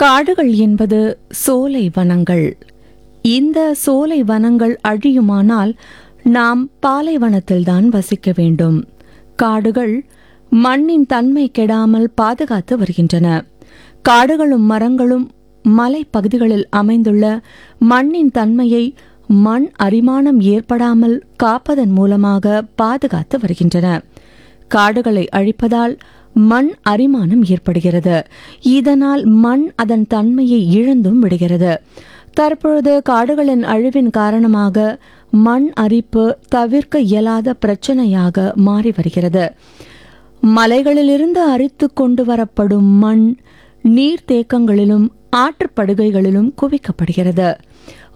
காடுகள் என்பது சோலை வனங்கள் இந்த சோலை வனங்கள் அழியுமானால் நாம் பாலைவனத்தில்தான் வசிக்க வேண்டும் காடுகள் மண்ணின் தன்மை கெடாமல் பாதுகாத்து வருகின்றன காடுகளும் மரங்களும் மலைப்பகுதிகளில் அமைந்துள்ள மண்ணின் தன்மையை மண் அரிமானம் ஏற்படாமல் காப்பதன் மூலமாக பாதுகாத்து வருகின்றன காடுகளை அழிப்பதால் மண் அரிமானம் ஏற்படுகிறது இதனால் மண் அதன் தன்மையை இழந்தும் விடுகிறது தற்பொழுது காடுகளின் அழிவின் காரணமாக மண் அரிப்பு தவிர்க்க இயலாத பிரச்சனையாக மாறி வருகிறது மலைகளிலிருந்து அரித்து கொண்டு வரப்படும் மண் நீர்த்தேக்கங்களிலும் ஆற்றுப்படுகைகளிலும் குவிக்கப்படுகிறது